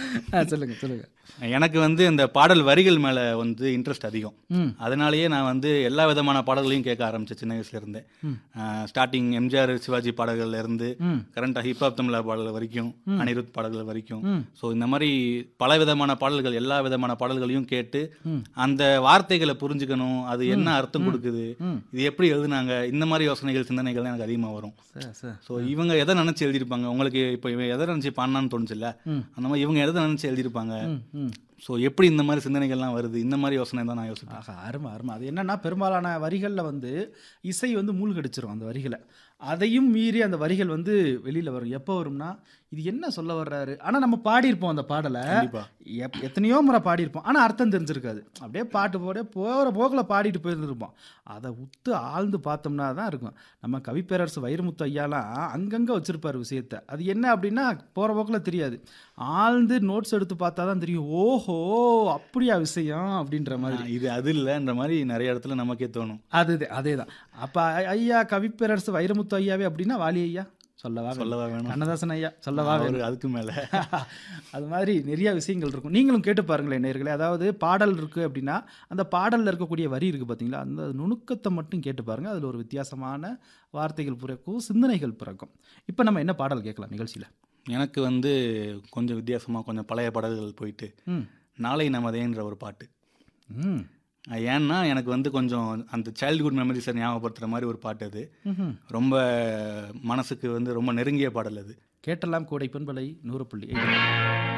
ஆ, சொல்லுங்க சொல்லுங்க எனக்கு வந்து இந்த பாடல் வரிகள் மேலே வந்து இன்ட்ரெஸ்ட் அதிகம் ம் அதனாலேயே நான் வந்து எல்லா விதமான பாடல்களையும் கேட்க ஆரம்பிச்சேன் சின்ன வயசுல இருந்தே ஸ்டார்டிங் எம்ஜிஆர் சிவாஜி பாடல்கள்ல இருந்து ம் கரண்டாக ஹிப்ஹாப் தமிழா பாடல்கள் வரைக்கும் அனிருத் பாடல்கள் வரைக்கும் ம் ஸோ இந்த மாதிரி பல விதமான பாடல்கள் எல்லா விதமான பாடல்களையும் கேட்டு ம். அந்த வார்த்தைகளை புரிஞ்சுக்கணும் அது என்ன அர்த்தம் கொடுக்குது ம் இது எப்படி எழுதுனாங்க இந்த மாதிரி யோசனைகள் சிந்தனைகள் தான் எனக்கு அதிகமாக வரும் சார் சார் ஸோ இவங்க எதை நினச்சி எழுதியிருப்பாங்க உங்களுக்கு இப்போ இவன் எதை நினச்சி பண்ணான்னு தோணுச்சுல்ல ம். அந்த மாதிரி இவங்க எதை நினச்சி எழுதியிருப்பாங்க ம் ம் ஸோ எப்படி இந்த மாதிரி சிந்தனைகள்லாம் வருது இந்த மாதிரி யோசனை தான் நான் யோசிப்பேன் ஆஹா அருமை அருமை அது என்னன்னா பெரும்பாலான வரிகளில் வந்து இசை வந்து மூழ்கடிச்சிரும் அந்த வரிகளை அதையும் மீறி அந்த வரிகள் வந்து வெளியில் வரும் எப்போ வரும்னா இது என்ன சொல்ல வர்றாரு ஆனால் நம்ம பாடியிருப்போம் அந்த பாடலை கண்டிப்பா எப் எத்தனையோ முறை பாடியிருப்போம் ஆனால் அர்த்தம் தெரிஞ்சிருக்காது அப்படியே பாட்டு போட போகிற போக்கில் பாடிட்டு போயிருந்துருப்போம் அதை உத்து ஆழ்ந்து பார்த்தோம்னா தான் இருக்கும் நம்ம கவிப்பேரரசு வைரமுத்து ஐயாலாம் அங்கங்கே வச்சுருப்பார் விஷயத்த அது என்ன அப்படின்னா போகிற போக்கில் தெரியாது ஆழ்ந்து நோட்ஸ் எடுத்து பார்த்தா தான் தெரியும் ஓஹோ அப்படியா விஷயம் அப்படின்ற மாதிரி ஆ, இது அது இல்லைன்ற மாதிரி நிறைய இடத்துல நமக்கே தோணும் அது அதே தான் அப்போ ஐயா கவிப்பேரரசு வைரமுத்து ஐயாவே அப்படின்னா வாலி ஐயா சொல்லவா வேணும். சொல்லவா வேணும் கண்ணதாசன் ஐயா சொல்லவா வேணும். அவரு அதுக்கு மேலே அது மாதிரி நிறைய விஷயங்கள் இருக்கும் நீங்களும் கேட்டு பாருங்களேன் நேர்களே அதாவது பாடல் இருக்குது அப்படின்னா அந்த பாடலில் இருக்கக்கூடிய வரி இருக்குது பார்த்தீங்களா அந்த நுணுக்கத்தை மட்டும் கேட்டு பாருங்கள் அதில் ஒரு வித்தியாசமான வார்த்தைகள் பிறக்கும் சிந்தனைகள் பிறக்கும் இப்போ நம்ம என்ன பாடல் கேட்கலாம் நிகழ்ச்சியில் எனக்கு வந்து கொஞ்சம் வித்தியாசமாக கொஞ்சம் பழைய பாடல்கள் போயிட்டு ம் நாளை நமதேன்ற ஒரு பாட்டு ம் அஹ் ஏன்னா எனக்கு வந்து கொஞ்சம் அந்த சைல்ட்ஹுட் மெமரிஸை ஞாபகப்படுத்துகிற மாதிரி ஒரு பாட்டு அது ம்ஹும். ரொம்ப மனசுக்கு வந்து ரொம்ப நெருங்கிய பாடல் அது கேட்டெல்லாம் கோடை பண்பலை நூறு புள்ளி ஐந்து.